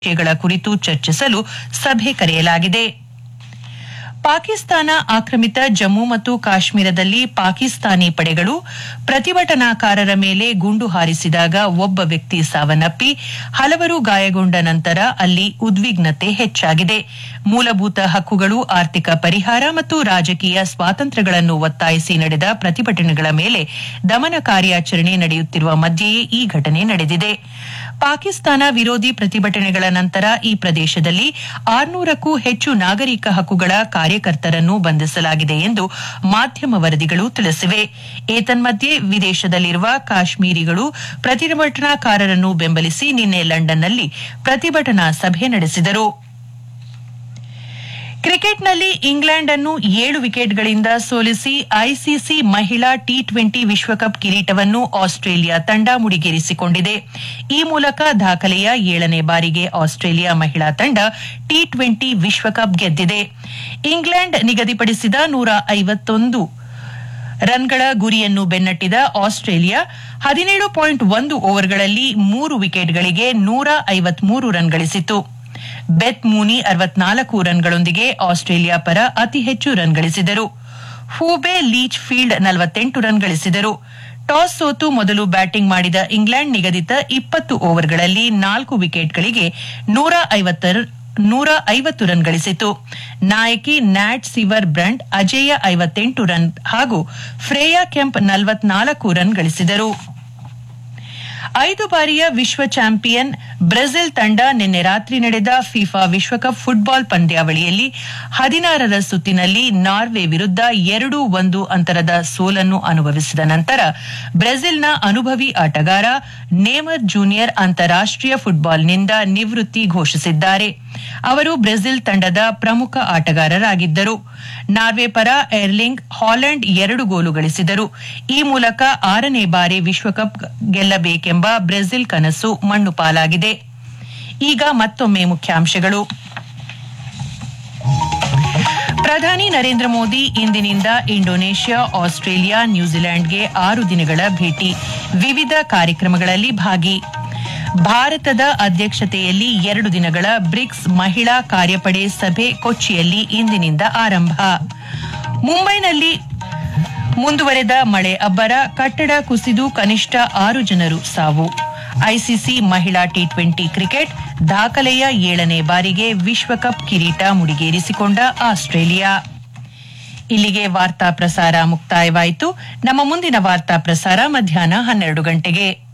ವಿಷಯಗಳ ಕುರಿತು ಚರ್ಚಿಸಲು ಸಭೆ ಕರೆಯಲಾಗಿದೆ ಪಾಕಿಸ್ತಾನ ಆಕ್ರಮಿತ ಜಮ್ಮು ಮತ್ತು ಕಾಶ್ಮೀರದಲ್ಲಿ ಪಾಕಿಸ್ತಾನಿ ಪಡೆಗಳು ಪ್ರತಿಭಟನಾಕಾರರ ಮೇಲೆ ಗುಂಡು ಹಾರಿಸಿದಾಗ ಒಬ್ಬ ವ್ಯಕ್ತಿ ಸಾವನ್ನಪ್ಪಿ ಹಲವರು ಗಾಯಗೊಂಡ ನಂತರ ಅಲ್ಲಿ ಉದ್ವಿಗ್ನತೆ ಹೆಚ್ಚಾಗಿದೆ ಮೂಲಭೂತ ಹಕ್ಕುಗಳು ಆರ್ಥಿಕ ಪರಿಹಾರ ಮತ್ತು ರಾಜಕೀಯ ಸ್ವಾತಂತ್ರ್ಯಗಳನ್ನು ಒತ್ತಾಯಿಸಿ ನಡೆದ ಪ್ರತಿಭಟನೆಗಳ ಮೇಲೆ ದಮನ ಕಾರ್ಯಾಚರಣೆ ನಡೆಯುತ್ತಿರುವ ಮಧ್ಯೆಯೇ ಈ ಘಟನೆ ನಡೆದಿದೆ ಪಾಕಿಸ್ತಾನ ವಿರೋಧಿ ಪ್ರತಿಭಟನೆಗಳ ನಂತರ ಈ ಪ್ರದೇಶದಲ್ಲಿ ಆರ್ನೂರಕ್ಕೂ ಹೆಚ್ಚು ನಾಗರಿಕ ಹಕ್ಕುಗಳ ಕಾರ್ಯಕರ್ತರನ್ನು ಬಂಧಿಸಲಾಗಿದೆ ಎಂದು ಮಾಧ್ಯಮ ವರದಿಗಳು ತಿಳಿಸಿವೆ ಏತನ್ಮಧ್ಯೆ ವಿದೇಶದಲ್ಲಿರುವ ಕಾಶ್ಮೀರಿಗಳು ಪ್ರತಿಭಟನಾಕಾರರನ್ನು ಬೆಂಬಲಿಸಿ ನಿನ್ನೆ ಲಂಡನ್ನಲ್ಲಿ ಪ್ರತಿಭಟನಾ ಸಭೆ ನಡೆಸಿದರು ಕ್ರಿಕೆಟ್ನಲ್ಲಿ ಇಂಗ್ಲೆಂಡ್ ಅನ್ನು ಏಳು ವಿಕೆಟ್ಗಳಿಂದ ಸೋಲಿಸಿ ಐಸಿಸಿ ಮಹಿಳಾ ಟಿ ಟ್ವೆಂಟಿ ವಿಶ್ವಕಪ್ ಕಿರೀಟವನ್ನು ಆಸ್ಟ್ರೇಲಿಯಾ ತಂಡ ಮುಡಿಗೇರಿಸಿಕೊಂಡಿದೆ ಈ ಮೂಲಕ ದಾಖಲೆಯ ಏಳನೇ ಬಾರಿಗೆ ಆಸ್ಟ್ರೇಲಿಯಾ ಮಹಿಳಾ ತಂಡ ಟಿ ಟ್ವೆಂಟಿ ವಿಶ್ವಕಪ್ ಗೆದ್ದಿದೆ ಇಂಗ್ಲೆಂಡ್ ನಿಗದಿಪಡಿಸಿದ ನೂರ ಐವತ್ತೊಂದು ರನ್ಗಳ ಗುರಿಯನ್ನು ಬೆನ್ನಟ್ಟಿದ ಆಸ್ಟ್ರೇಲಿಯಾ ಹದಿನೇಳು ಪಾಯಿಂಟ್ ಒಂದು ಓವರ್ಗಳಲ್ಲಿ ಮೂರು ವಿಕೆಟ್ಗಳಿಗೆ ನೂರ ಐವತ್ಮೂರು ರನ್ ಗಳಿಸಿತು ಬೆತ್ ಮೂನಿ ಅರವತ್ನಾಲ್ಕು ರನ್ಗಳೊಂದಿಗೆ ಆಸ್ಟ್ರೇಲಿಯಾ ಪರ ಅತಿ ಹೆಚ್ಚು ರನ್ ಗಳಿಸಿದರು ಹೂಬೆ ಲೀಚ್ ಫೀಲ್ಡ್ ನಲವತ್ತೆಂಟು ರನ್ ಗಳಿಸಿದರು ಟಾಸ್ ಸೋತು ಮೊದಲು ಬ್ಯಾಟಿಂಗ್ ಮಾಡಿದ ಇಂಗ್ಲೆಂಡ್ ನಿಗದಿತ ಇಪ್ಪತ್ತು ಓವರ್ಗಳಲ್ಲಿ ನಾಲ್ಕು ವಿಕೆಟ್ಗಳಿಗೆ ನೂರ ನೂರ ಐವತ್ತು ರನ್ ಗಳಿಸಿತು ನಾಯಕಿ ನ್ಯಾಟ್ ಸಿವರ್ ಬ್ರಂಡ್ ಅಜೇಯ ಐವತ್ತೆಂಟು ರನ್ ಹಾಗೂ ಫ್ರೇಯಾ ಕೆಂಪ್ ನಲವತ್ನಾಲ್ಕು ರನ್ ಗಳಿಸಿದರು ಐದು ಬಾರಿಯ ವಿಶ್ವ ಚಾಂಪಿಯನ್ ಬ್ರೆಜಿಲ್ ತಂಡ ನಿನ್ನೆ ರಾತ್ರಿ ನಡೆದ ಫಿಫಾ ವಿಶ್ವಕಪ್ ಫುಟ್ಬಾಲ್ ಪಂದ್ಯಾವಳಿಯಲ್ಲಿ ಹದಿನಾರರ ಸುತ್ತಿನಲ್ಲಿ ನಾರ್ವೆ ವಿರುದ್ಧ ಎರಡು ಒಂದು ಅಂತರದ ಸೋಲನ್ನು ಅನುಭವಿಸಿದ ನಂತರ ಬ್ರೆಜಿಲ್ನ ಅನುಭವಿ ಆಟಗಾರ ನೇಮರ್ ಜೂನಿಯರ್ ಅಂತಾರಾಷ್ಟೀಯ ಫುಟ್ಬಾಲ್ನಿಂದ ನಿವೃತ್ತಿ ಘೋಷಿಸಿದ್ದಾರೆ ಅವರು ಬ್ರೆಜಿಲ್ ತಂಡದ ಪ್ರಮುಖ ಆಟಗಾರರಾಗಿದ್ದರು ನಾರ್ವೆ ಪರ ಏರ್ಲಿಂಗ್ ಹಾಲೆಂಡ್ ಎರಡು ಗೋಲು ಗಳಿಸಿದರು ಈ ಮೂಲಕ ಆರನೇ ಬಾರಿ ವಿಶ್ವಕಪ್ ಗೆಲ್ಲಬೇಕೆಂಬ ಬ್ರೆಜಿಲ್ ಕನಸು ಮಣ್ಣು ಪಾಲಾಗಿದೆ ಈಗ ಮತ್ತೊಮ್ಮೆ ಮುಖ್ಯಾಂಶಗಳು ಪ್ರಧಾನಿ ನರೇಂದ್ರ ಮೋದಿ ಇಂದಿನಿಂದ ಇಂಡೋನೇಷ್ಯಾ ಆಸ್ಟ್ರೇಲಿಯಾ ನ್ಯೂಜಿಲೆಂಡ್ಗೆ ಆರು ದಿನಗಳ ಭೇಟಿ ವಿವಿಧ ಕಾರ್ಯಕ್ರಮಗಳಲ್ಲಿ ಭಾಗಿ ಭಾರತದ ಅಧ್ಯಕ್ಷತೆಯಲ್ಲಿ ಎರಡು ದಿನಗಳ ಬ್ರಿಕ್ಸ್ ಮಹಿಳಾ ಕಾರ್ಯಪಡೆ ಸಭೆ ಕೊಚ್ಚಿಯಲ್ಲಿ ಇಂದಿನಿಂದ ಆರಂಭ ಮುಂಬೈನಲ್ಲಿ ಮುಂದುವರೆದ ಮಳೆ ಅಬ್ಬರ ಕಟ್ಟಡ ಕುಸಿದು ಕನಿಷ್ಠ ಆರು ಜನರು ಸಾವು ಐಸಿಸಿ ಮಹಿಳಾ ಟಿ ಟ್ವೆಂಟಿ ಕ್ರಿಕೆಟ್ ದಾಖಲೆಯ ಏಳನೇ ಬಾರಿಗೆ ವಿಶ್ವಕಪ್ ಕಿರೀಟ ಮುಡಿಗೇರಿಸಿಕೊಂಡ ಆಸ್ಟ್ರೇಲಿಯಾ ಇಲ್ಲಿಗೆ ವಾರ್ತಾ ಪ್ರಸಾರ ಮುಕ್ತಾಯವಾಯಿತು ನಮ್ಮ ಮುಂದಿನ ವಾರ್ತಾ ಪ್ರಸಾರ ಮಧ್ಯಾಹ್ನ ಹನ್ನೆರಡು ಗಂಟೆಗೆ